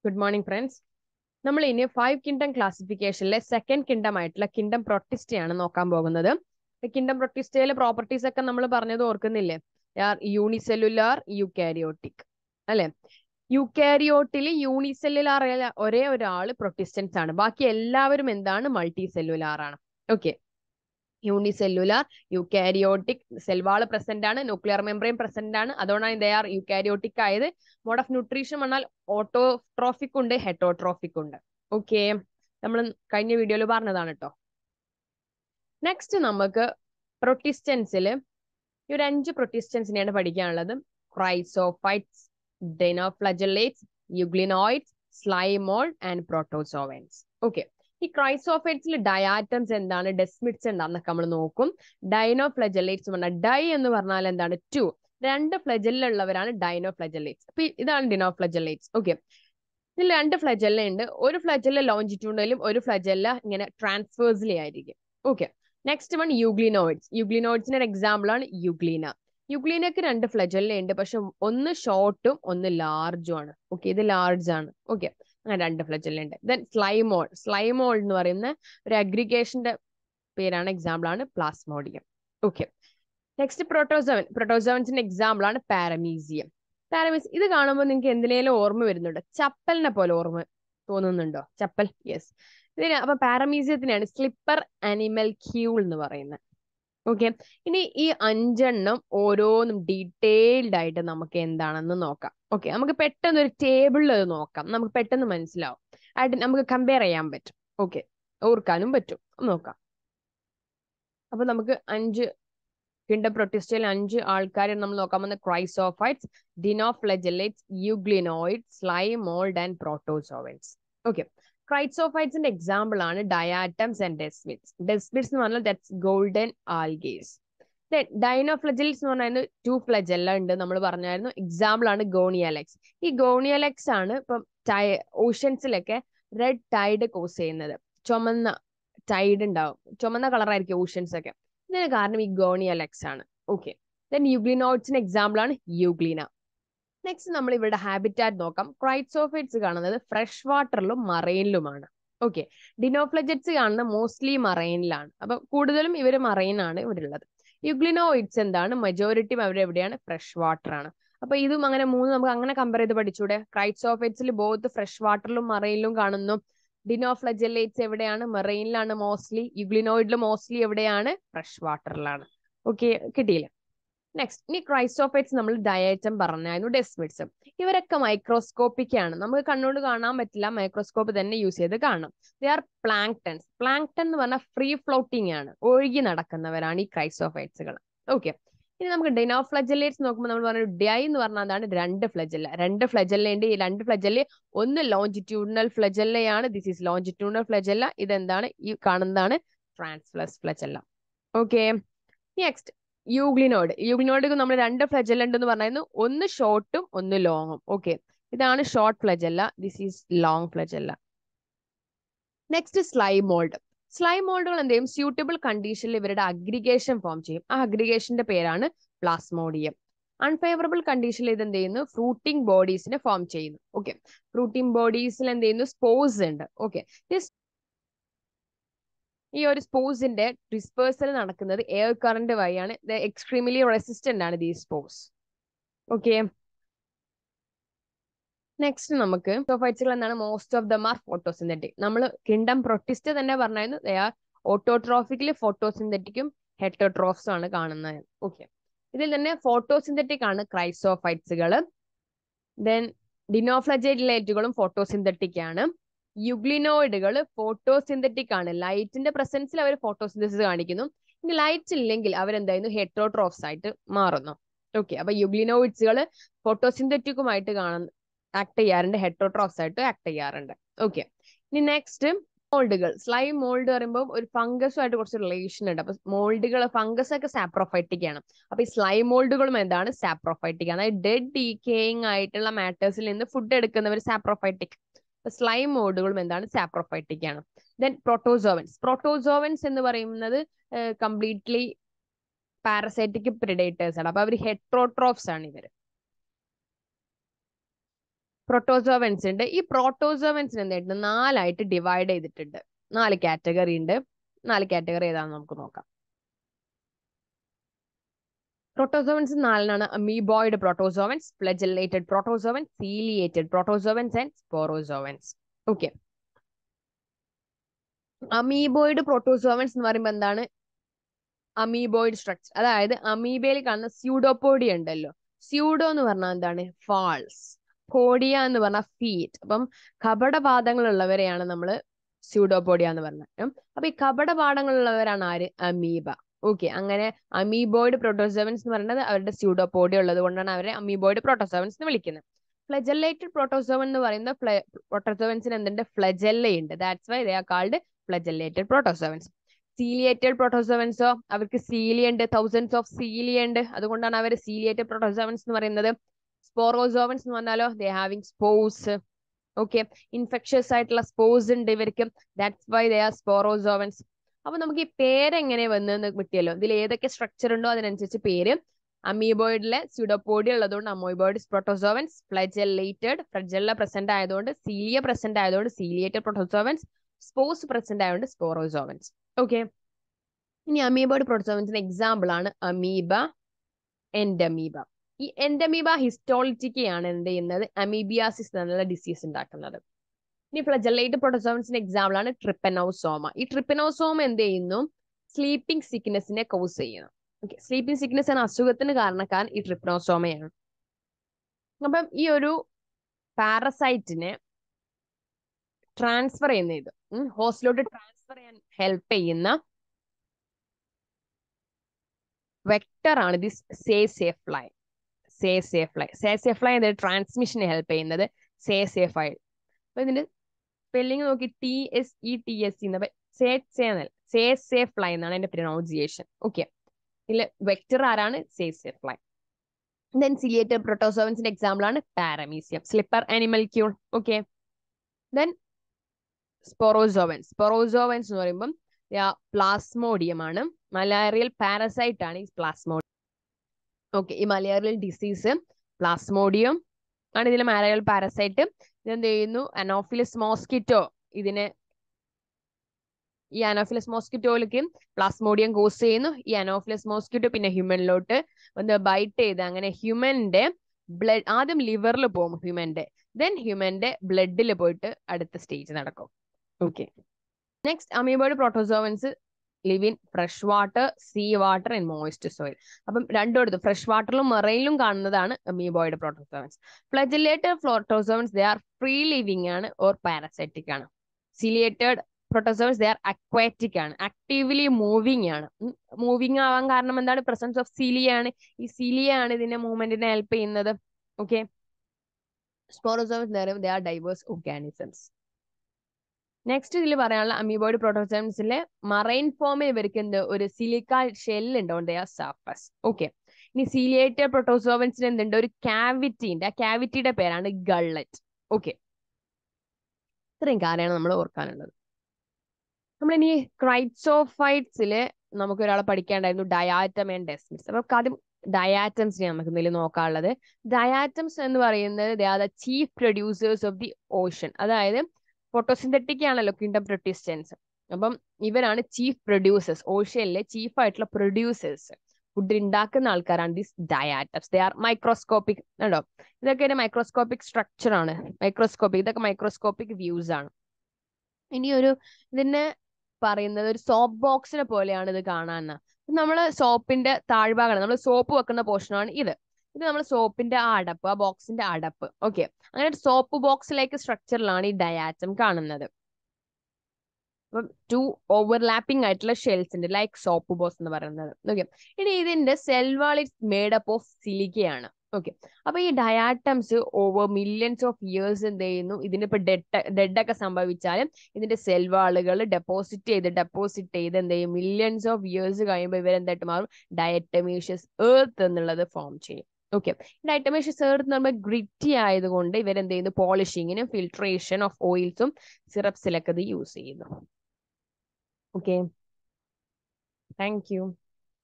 good morning friends നമ്മൾ ഇനി five kingdom ക്ലാസിഫിക്കേഷനിലെ സെക്കൻഡ് കിങ്ഡം ആയിട്ടുള്ള കിങ്ഡം പ്രൊട്ടിസ്റ്റയാണ് നോക്കാൻ പോകുന്നത് കിങ്ഡം പ്രൊട്ടിസ്റ്റയിലെ പ്രോപ്പർട്ടീസ് ഒക്കെ നമ്മൾ പറഞ്ഞത് ഓർക്കുന്നില്ലേ യൂണിസെല്ലുലാർ യുക്കാരിയോട്ടിക് അല്ലെ യുക്കാരിയോട്ടിൽ യൂണിസെല്ലുലാർ ഒരേ ഒരാൾ പ്രൊട്ടിസ്റ്റൻസ് ആണ് ബാക്കി എല്ലാവരും എന്താണ് മൾട്ടി സെല്ലുലാർ ആണ് okay unicellular eukaryotic cell wall present ആണ് ന്യൂക്ലിയർ മെമ്പറൈൻ പ്രസന്റ് ആണ് അതുകൊണ്ടാണ് ദേ ആർ യുക്കാരിയോട്ടിക് ആയത് മോഡ് ഓഫ് ന്യൂട്രീഷൻ പറഞ്ഞാൽ ഓട്ടോട്രോഫിക് ഉണ്ട് ഹെറ്റോട്രോഫിക് ഉണ്ട് ഓക്കെ നമ്മൾ കഴിഞ്ഞ വീഡിയോയിൽ പറഞ്ഞതാണ് കേട്ടോ നെക്സ്റ്റ് നമുക്ക് പ്രൊട്ടിസ്റ്റൻസിൽ ഈ ഒരു അഞ്ച് പ്രൊട്ടിസ്റ്റൻസിനെയാണ് പഠിക്കാനുള്ളത് chrysophytes dinoflagellates euglenoids slime mould and protozoans okay ഈ ക്രൈസോഫൈറ്റ്സിൽ ഡയാറ്റംസ് എന്താണ് ഡെസ്മിറ്റ്സ് എന്താണെന്നൊക്കെ നമ്മൾ നോക്കും ഡൈനോഫ്ലജലേറ്റ്സ് പറഞ്ഞാൽ ഡൈ എന്ന് പറഞ്ഞാൽ എന്താണ് ടു രണ്ട് ഫ്ലജല്ലുള്ളവരാണ് ഡൈനോഫ്ലജലേറ്റ്സ് അപ്പൊ ഇതാണ് ഡിനോഫ്ലജലേറ്റ്സ് ഓക്കെ ഇതിൽ രണ്ട് ഫ്ലജല്ല ഉണ്ട് ഒരു ഫ്ലജല്ല ലോഞ്ചിറ്റ്യൂണലും ഒരു ഫ്ലജല്ല ഇങ്ങനെ ട്രാൻസ്ഫേഴ്സിലി ആയിരിക്കും ഓക്കെ നെക്സ്റ്റ് വൺ യൂഗ്ലിനോയിഡ്സ് യൂഗ്ലിനോയിഡ്സിന്റെ ഒരു എക്സാമ്പിൾ ആണ് യുഗ്ലീന യുഗ്ലീനക്ക് രണ്ട് ഫ്ലജല്ല ഉണ്ട് പക്ഷെ ഒന്ന് ഷോർട്ടും ഒന്ന് ലാർജും ആണ് ഓക്കെ ഇത് ലാർജ് ആണ് ഓക്കെ അങ്ങനെ രണ്ട് ഫ്ലജല്ല ഉണ്ട് ദെൻ സ്ലൈമോൾ സ്ലൈമോൾ എന്ന് പറയുന്ന ഒരു അഗ്രിഗേഷന്റെ പേരാണ് എക്സാമ്പിൾ ആണ് പ്ലാസ്മോഡിയം ഓക്കെ നെക്സ്റ്റ് പ്രോട്ടോസവൻ പ്രോട്ടോസവൻസിന്റെ എക്സാമ്പിൾ ആണ് പാരമീസിയം പാരമീസ് ഇത് കാണുമ്പോൾ നിങ്ങൾക്ക് എന്തിനേലും ഓർമ്മ വരുന്നുണ്ടോ ചപ്പലിനെ പോലെ ഓർമ്മ തോന്നുന്നുണ്ടോ ചപ്പൽ യെസ് ഇതിന് അപ്പൊ പാരമീസിയത്തിനാണ് സ്ലിപ്പർ അനിമൽ ക്യൂൾ എന്ന് പറയുന്നത് ഓക്കെ ഇനി ഈ അഞ്ചെണ്ണം ഓരോന്നും ഡീറ്റെയിൽഡ് ആയിട്ട് നമുക്ക് എന്താണെന്ന് നോക്കാം ഓക്കെ നമുക്ക് പെട്ടെന്ന് ഒരു ടേബിളിൽ അത് നോക്കാം നമുക്ക് പെട്ടെന്ന് മനസ്സിലാവും ആയിട്ട് നമുക്ക് കമ്പയർ ചെയ്യാൻ പറ്റും ഓക്കെ ഓർക്കാനും പറ്റും നോക്കാം അപ്പൊ നമുക്ക് അഞ്ച് കിണ്ട പ്രൊട്ടിസ്റ്റയിൽ അഞ്ച് ആൾക്കാരെ നമ്മൾ നോക്കാൻ വന്ന chrysophytes dinoflagellates euglenoid slime mould and protozoans okay ക്രൈസോഫൈറ്റ്സിന്റെ എക്സാമ്പിൾ ആണ് ഡയാറ്റംസ് ആൻഡ് ഡെസ്മിറ്റ്സ് ഡെസ്മിറ്റ്സ് എന്ന് പറഞ്ഞാൽ ദാറ്റ്സ് ഗോൾഡൻ ആൽഗേസ് ഡൈനോഫ്ലജൽസ് എന്ന് പറഞ്ഞാൽ ടു ഫ്ലജല്ല ഉണ്ട് നമ്മൾ പറഞ്ഞായിരുന്നു എക്സാമ്പിൾ ആണ് ഗോണിയലെക്സ് ഈ ഗോണിയലെക്സ് ആണ് ഇപ്പം ഓഷ്യൻസിലൊക്കെ റെഡ് ടൈഡ് കോസ് ചെയ്യുന്നത് ചുമന്ന ടൈഡ് ഉണ്ടാവും ചുമന്ന കളറായിരിക്കും ഓഷ്യൻസ് ഒക്കെ ഇതിന് കാരണം ഈ ഗോണിയലെക്സ് ആണ് ഓക്കെ ദെൻ യുഗ്ലിനോയിഡ്സിന് എക്സാമ്പിൾ ആണ് യുഗ്ലീന നെക്സ്റ്റ് നമ്മൾ ഇവരുടെ ഹാബിറ്റാറ്റ് നോക്കാം ക്രൈറ്റ്സോഫൈറ്റ്സ് കാണുന്നത് ഫ്രഷ് വാട്ടറിലും മറൈനിലുമാണ് ഓക്കെ ഡിനോഫ്ലജറ്റ്സ് കാണുന്നത് മോസ്റ്റ്ലി മറൈനിലാണ് അപ്പൊ കൂടുതലും ഇവർ മറൈനാണ് ഇവരുള്ളത് യുഗ്ലിനോയിഡ്സ് എന്താണ് മെജോറിറ്റി അവർ എവിടെയാണ് ഫ്രഷ് വാട്ടർ ആണ് അപ്പൊ ഇതും അങ്ങനെ മൂന്ന് നമുക്ക് അങ്ങനെ കമ്പയർ ചെയ്ത് പഠിച്ചൂടെ ക്രൈറ്റ്സോഫൈറ്റ്സിൽ ബോത്ത് ഫ്രഷ് വാട്ടറിലും മറൈനിലും കാണുന്നു ഡിനോഫ്ലജലേറ്റ്സ് എവിടെയാണ് മെറൈനിലാണ് മോസ്റ്റ്ലി യുഗ്ലിനോയിഡിൽ മോസ്റ്റ്ലി എവിടെയാണ് ഫ്രഷ് വാട്ടറിലാണ് ഓക്കെ കിട്ടിയില്ലേ നെക്സ്റ്റ് ഇനി ക്രൈസ്റ്റോഫൈറ്റ്സ് നമ്മൾ ഡയറ്റം പറഞ്ഞായിരുന്നു ഡെസ്മിറ്റ്സും ഇവരൊക്കെ മൈക്രോസ്കോപ്പിക് ആണ് നമുക്ക് കണ്ണുകൊണ്ട് കാണാൻ പറ്റില്ല മൈക്രോസ്കോപ്പ് തന്നെ യൂസ് ചെയ്ത് കാണണം ദേ ആർ പ്ലാങ്ടൺസ് പ്ലാങ്ടൺ എന്ന് പറഞ്ഞാൽ ഫ്രീ ഫ്ലോട്ടിംഗ് ആണ് ഒഴുകി നടക്കുന്നവരാണ് ഈ ക്രൈസ്റ്റോഫൈറ്റ്സുകൾ ഓക്കെ ഇനി നമുക്ക് ഡെനോഫ്ലജലേറ്റ്സ് നോക്കുമ്പോൾ നമ്മൾ പറഞ്ഞു ഡൈ എന്ന് പറഞ്ഞാൽ അതാണ് രണ്ട് ഫ്ലജല്ല രണ്ട് ഫ്ലജല്ല ഉണ്ട് ഈ രണ്ട് ഫ്ലജല്ല ഒന്ന് ലോഞ്ചിറ്റ്യൂഡിനൽ ഫ്ലജല്ലയാണ് ദിസ് ഈസ് ലോഞ്ചിറ്റ്യൂഡിനൽ ഫ്ലജല്ല ഇതെന്താണ് ഈ കാണുന്നതാണ് transverse flagella okay next euglenoid euglenoid നമ്മൾ രണ്ട് ഫ്ലജല്ല ഉണ്ടെന്ന് പറഞ്ഞായിരുന്നു ഒന്ന് ഷോർട്ടും ഒന്ന് ലോങ്ങും ഓക്കെ ഇതാണ് short flagella this is long flagella next slime mould സ്ലൈമോൾഡുകൾ എന്ത് ചെയ്യും സ്യൂട്ടബിൾ കണ്ടീഷനിൽ ഇവരുടെ അഗ്രിഗേഷൻ ഫോം ചെയ്യും ആ അഗ്രിഗേഷന്റെ പേരാണ് പ്ലാസ്മോഡിയം അൺഫേവറബിൾ കണ്ടീഷനിൽ ഇത് എന്ത് ചെയ്യുന്നു ഫ്രൂട്ടിംഗ് ബോഡീസിനെ ഫോം ചെയ്യുന്നു ഓക്കെ ഫ്രൂട്ടിംഗ് ബോഡീസിൽ എന്ത് ചെയ്യുന്നു സ്പോസ് ഉണ്ട് ഓക്കെ ഈ ഒരു സ്പോസിന്റെ ഡിസ്പേഴ്സൽ നടക്കുന്നത് എയർ കറന്റ് വഴിയാണ് എക്സ്ട്രീംലി റെസിസ്റ്റന്റ് ആണ് ദീ സ്പോസ് ഓക്കെ നെക്സ്റ്റ് നമുക്ക് സോഫൈറ്റ്സുകൾ എന്താണ് most of them are photosynthetic നമ്മൾ കിണ്ടം പ്രൊട്ടിസ്റ്റ് തന്നെ പറഞ്ഞായിരുന്നു ദേ ആർ ഓട്ടോട്രോഫിക്കലി ഫോട്ടോസിന്തറ്റിക്കും ഹെറ്റോട്രോഫ്സും ആണ് കാണുന്നത് ഓക്കെ ഇതിൽ തന്നെ ഫോട്ടോസിന്തറ്റിക് ആണ് ക്രൈസോഫൈറ്റ്സുകൾ ദെൻ ഡിനോഫ്ലജേറ്റുകളും ഫോട്ടോസിന്തറ്റിക് ആണ് യുഗ്ലിനോയിഡുകൾ ഫോട്ടോസിന്തറ്റിക് ആണ് ലൈറ്റിന്റെ പ്രസൻസിൽ അവർ ഫോട്ടോസിന്തസിസ് കാണിക്കുന്നു ഇനി ലൈറ്റ് ഇല്ലെങ്കിൽ അവരെന്തായിരുന്നു ഹെറ്റോട്രോഫ്സ് ആയിട്ട് മാറുന്നു ഓക്കെ അപ്പൊ യുഗ്ലിനോയിഡ്സുകൾ ഫോട്ടോസിന്തറ്റിക്കുമായിട്ട് കാണുന്നു ആക്ട് ചെയ്യാറുണ്ട് ഹെറ്റോട്രോഫ്സ് ആയിട്ട് ആക്ട് ചെയ്യാറുണ്ട് ഓക്കെ ഇനി നെക്സ്റ്റ് മോൾഡുകൾ സ്ലൈം മോൾഡ് പറയുമ്പോൾ ഒരു ഫംഗസുമായിട്ട് കുറച്ച് റിലേഷൻ ഉണ്ട് അപ്പൊ മോൾഡുകൾ ഫംഗസ് ഒക്കെ സാപ്രോഫൈറ്റിക് ആണ് അപ്പൊ ഈ സ്ലൈം മോൾഡുകളും എന്താണ് സാപ്രോഫൈറ്റിക് അതായത് ഡെഡ് ഡീക്കേയിങ് ആയിട്ടുള്ള മാറ്റേഴ്സിൽ നിന്ന് ഫുഡ് എടുക്കുന്നവർ സാപ്രോഫൈറ്റിക് സ്ലൈം മോഡുകളും എന്താണ് സാപ്രോഫൈറ്റിക് ആണ് ദെൻ പ്രോട്ടോസോവൻസ് പ്രോട്ടോസോവൻസ് എന്ന് പറയുന്നത് കംപ്ലീറ്റ്ലി പാരസൈറ്റിക് പ്രിഡേറ്റേഴ്സ് ആണ് അപ്പൊ അവർ ഹെട്രോട്രോഫ്സ് ആണ് ഇവര് പ്രൊട്ടോസോവൻസ് ഉണ്ട് ഈ പ്രോട്ടോസോവൻസിന് എന്തായിട്ട് നാലായിട്ട് ഡിവൈഡ് ചെയ്തിട്ടുണ്ട് നാല് കാറ്റഗറി ഉണ്ട് നാല് കാറ്റഗറി ഏതാണെന്ന് നമുക്ക് നോക്കാം പ്രോട്ടോസോവൻസ് നാലിനാണ് amoeboid protozoans flagellated protozoans ciliated protozoans and sporozoans okay amoeboid protozoans എന്ന് പറയുമ്പോൾ എന്താണ് അമീബോയിഡ് സ്ട്രക്ചർ അതായത് അമീബയിൽ കാണുന്ന സ്യൂഡോപോഡിയ ഉണ്ടല്ലോ സ്യൂഡോ എന്ന് പറഞ്ഞാൽ എന്താണ് ഫാൾസ് പോഡിയ എന്ന് പറഞ്ഞാൽ ഫീറ്റ് അപ്പം കപടപാദങ്ങളുള്ളവരെയാണ് നമ്മൾ സ്യൂഡോപോഡിയ എന്ന് പറഞ്ഞത് അപ്പൊ ഈ കപടപാഠങ്ങളുള്ളവരാണ് ആര് അമീബ ഓക്കെ അങ്ങനെ അമീബോയിഡ് പ്രോട്ടോസോവൻസ് എന്ന് പറയുന്നത് അവരുടെ സ്യൂഡോപോഡിയ ഉള്ളത് കൊണ്ടാണ് അവരെ അമീബോയിഡ് പ്രോട്ടോസോവൻസ് എന്ന് വിളിക്കുന്നത് ഫ്ലജല്ലേറ്റഡ് പ്രോട്ടോസോവൻ എന്ന് പറയുന്ന പ്രോട്ടോസോവൻസിന് എന്തുണ്ട് ഫ്ലജല്ല ഉണ്ട് that's why they are called flagellated protozoans ciliated പ്രോട്ടോസോവൻസോ അവർക്ക് സീലിയ ഉണ്ട് തൗസൻഡ്സ് ഓഫ് സീലിയ ഉണ്ട് അതുകൊണ്ടാണ് അവർ സീലിയേറ്റഡ് പ്രോട്ടോസോവൻസ് എന്ന് പറയുന്നത് സ്പോറോസോവൻസ് എന്ന് പറഞ്ഞാലോ they having spores okay infectious ആയിട്ടുള്ള സ്പോസ് ഉണ്ട് ഇവർക്ക് that's why they are sporozoans അപ്പൊ നമുക്ക് ഈ പേരെങ്ങനെ വന്നെന്ന് കിട്ടിയല്ലോ ഇതിൽ ഏതൊക്കെ സ്ട്രക്ചർ ഉണ്ടോ അതിനനുസരിച്ച് പേര് അമീബോയിഡിലെ സ്യൂഡോപോഡിയ ഉള്ളതുകൊണ്ട് amoeboid protozoans flagellated flagella present ആയതുകൊണ്ട് സീലിയ പ്രസന്റ് ആയതുകൊണ്ട് സീലിയേറ്റഡ് പ്രോട്ടോസോവൻസ് സ്പോസ് പ്രസന്റ് ആയതുകൊണ്ട് സ്പോറോസോവൻസ് ഓക്കെ ഇനി അമീബോയിഡ് പ്രോട്ടോസോവൻസിന്റെ എക്സാമ്പിൾ ആണ് അമീബ എൻഡമീബ ഈ എൻഡമീബ ഹിസ്റ്റോളിറ്റിക്കയാണ് എന്ത് ചെയ്യുന്നത് അമീബിയാസിസ് എന്നുള്ള ഡിസീസ് ഉണ്ടാക്കുന്നത് ഇനി ഫ്ലജല്ലേറ്റ് പ്രോട്ടോസോവൻസിന്റെ എക്സാമ്പിൾ ആണ് ട്രിപ്പനോസോമ ഈ ട്രിപ്പനോസോമ എന്ത് ചെയ്യുന്നു സ്ലീപ്പിംഗ് സിക്നെസിനെ കോസ് ചെയ്യുന്നു ഓക്കെ സ്ലീപ്പിംഗ് സിക്നെസ് എന്ന അസുഖത്തിന് കാരണക്കാരൻ ഈ ട്രിപ്പനോസോമയാണ് അപ്പം ഈ ഒരു പാരസൈറ്റിനെ ട്രാൻസ്ഫർ ചെയ്യുന്ന ഇത് ഹോസ്റ്റിലോട്ട് ട്രാൻസ്ഫർ ചെയ്യാൻ ഹെൽപ്പ് ചെയ്യുന്ന വെക്ടർ ആണ് this say safe fly say safe fly say safe fly എന്നത് ട്രാൻസ്മിഷനെ ഹെൽപ്പ് ചെയ്യുന്നത് സേ സേഫ് ആയി അപ്പൊ ഇതിന്റെ സ്പെല്ലിംഗ് നോക്കി T S E T S C say say say safe fly എന്നാണ് അതിന്റെ പ്രൊനൗൺസിയേഷൻ ഓക്കെ ഇതിൽ വെക്ടർ ആരാണ് say safe fly then ciliated പ്രൊട്ടോസോവൻസിന്റെ example ആണ് paramecium slipper animal ക്യൂൾ okay then സ്പൊറോസോവൻസ് സ്പൊറോസോവൻസ് എന്ന് പറയുമ്പം പ്ലാസ്മോഡിയം ആണ് മലേറിയൽ പാരസൈറ്റ് ആണ് ഈ പ്ലാസ്മോഡിയം ഓക്കെ ഈ മലേറിയൽ ഡിസീസ് പ്ലാസ്മോഡിയം ആണ് ഇതിലെ മലേറിയൽ പാരസൈറ്റ് ഇതെന്ത് ചെയ്യുന്നു അനോഫിലിസ് മോസ്കിറ്റോ ഇതിനെ ഈ അനോഫിലസ് മോസ്കിറ്റോയിലേക്ക് പ്ലാസ്മോഡിയം കോസ് ചെയ്യുന്നു ഈ അനോഫിലസ് മോസ്കിറ്റോ പിന്നെ ഹ്യൂമനിലോട്ട് ഒന്ന് ബൈറ്റ് ചെയ്ത് അങ്ങനെ ഹ്യൂമന്റെ ബ്ലഡ് ആദ്യം ലിവറിൽ പോകും ഹ്യൂമന്റെ ദെൻ ഹ്യൂമന്റെ ബ്ലഡിൽ പോയിട്ട് അടുത്ത സ്റ്റേജ് നടക്കും okay next amoeboid protozoans live in fresh water sea water and moist soil അപ്പം രണ്ടിടത്തും ഫ്രഷ് വാട്ടറിലും മെറയിലും കാണുന്നതാണ് amoeboid protozoans flagellated protozoans they are free living ആണ് ഓർ പാരസൈറ്റിക് ആണ് ciliated protozoans they are aquatic ആണ് ആക്റ്റീവ്ലി മൂവിങ് ആണ് moving ആവാൻ കാരണം എന്താണ് പ്രസൻസ് ഓഫ് സീലിയ ആണ് ഈ സീലിയ ആണ് ഇതിന്റെ മൂവ്മെന്റിനെ ഹെൽപ്പ് ചെയ്യുന്നത് okay sporozoans they are diverse organisms next ഇതിൽ പറയാനുള്ള അമീബോയിഡ് പ്രോട്ടോസോംസിലെ മറൈൻ ഫോമിൽ ഇവർക്ക് എന്ത് ഒരു സിലിക്ക ഷെല്ല് ഉണ്ട് ഓൺ ദയർ സർഫസ് ഓക്കെ ഇനി സീലിയേറ്റഡ് പ്രോട്ടോസോവൻസിന് എന്തുണ്ട് ഒരു ക്യാവിറ്റി ഉണ്ട് ആ ക്യാവിറ്റിയുടെ പേരാണ് ഗള്ളറ്റ് ഓക്കെ ഇത്രയും കാര്യമാണ് നമ്മൾ ഓർക്കാനുള്ളത് നമ്മളിനി ക്രൈറ്റ്സോഫൈറ്റ്സില് നമുക്ക് ഒരാളെ പഠിക്കാണ്ടായിരുന്നു ഡയാറ്റം ആൻഡ് ഡെസ്മിസ് അപ്പൊ ആദ്യം ഡയാറ്റംസിനെ നമുക്ക് ഇതിൽ നോക്കാനുള്ളത് ഡയാറ്റംസ് എന്ന് പറയുന്നത് they are the chief producers of the ocean അതായത് ഫോട്ടോസിന്തറ്റിക് ആണല്ലോ കിങ്ഡം പ്രൊട്ടിസ്റ്റൻസ് അപ്പം ഇവരാണ് ചീഫ് പ്രൊഡ്യൂസേഴ്സ് ഓഷ്യനിലെ ചീഫ് ആയിട്ടുള്ള പ്രൊഡ്യൂസേഴ്സ് ഫുഡ് ഉണ്ടാക്കുന്ന ആൾക്കാരാണ് this diatoms they are microscopic ഉണ്ടോ ഇതൊക്കെ ഒരു മൈക്രോസ്കോപ്പിക് സ്ട്രക്ചർ ആണ് മൈക്രോസ്കോപ്പിക് ഇതൊക്കെ മൈക്രോസ്കോപ്പിക് വ്യൂസ് ആണ് ഇനി ഒരു ഇതിനെ പറയുന്നത് ഒരു സോപ്പ് ബോക്സിനെ പോലെയാണ് ഇത് കാണാൻ നമ്മൾ സോപ്പിന്റെ താഴ്ഭാഗമാണ് നമ്മൾ സോപ്പ് വെക്കുന്ന പോർഷനാണ് ഇത് ഇത് നമ്മൾ സോപ്പിന്റെ ആ അടപ്പ് ആ ബോക്സിന്റെ അടപ്പ് ഓക്കെ അങ്ങനെ ഒരു സോപ്പ് ബോക്സിലേക്ക് സ്ട്രക്ചറിലാണ് ഈ ഡയാറ്റം കാണുന്നത് അപ്പം ടു ഓവർലാപ്പിംഗ് ആയിട്ടുള്ള ഷെൽസ് ഉണ്ട് ലൈക്ക് സോപ്പ് ബോക്സ് എന്ന് പറയുന്നത് ഓക്കെ ഇനി ഇതിന്റെ സെൽവാൾ ഇറ്റ്സ് മേഡപ്പ് ഓഫ് സിലിക്കയാണ് ഓക്കെ അപ്പൊ ഈ diatoms over millions of years എന്ത് ചെയ്യുന്നു ഇതിന് ഇപ്പൊ ഡെഡ് ഡെഡ് ഒക്കെ സംഭവിച്ചാലും ഇതിന്റെ സെൽവാളുകൾ ഡെപ്പോസിറ്റ് ചെയ്ത് ഡെപ്പോസിറ്റ് ചെയ്ത് എന്ത് ചെയ്യും മില്യൺസ് ഓഫ് ഇയേഴ്സ് കഴിയുമ്പോൾ ഇവരെന്തായിട്ട് മാറും ഡയറ്റമീഷ്യസ് എർത്ത് എന്നുള്ളത് ഫോം ചെയ്യും ഓക്കെ ഡയറ്റമേഷ്യസ് എർത്ത് നമ്മൾ ഗ്രിറ്റി ആയതുകൊണ്ട് ഇവരെന്ത് ചെയ്യുന്നു പോളിഷിങ്ങിനും ഫിൽട്രേഷൻ ഓഫ് ഓയിൽസും സിറപ്സിലൊക്കെ ഇത് യൂസ് ചെയ്യുന്നു ഓക്കെ താങ്ക് യു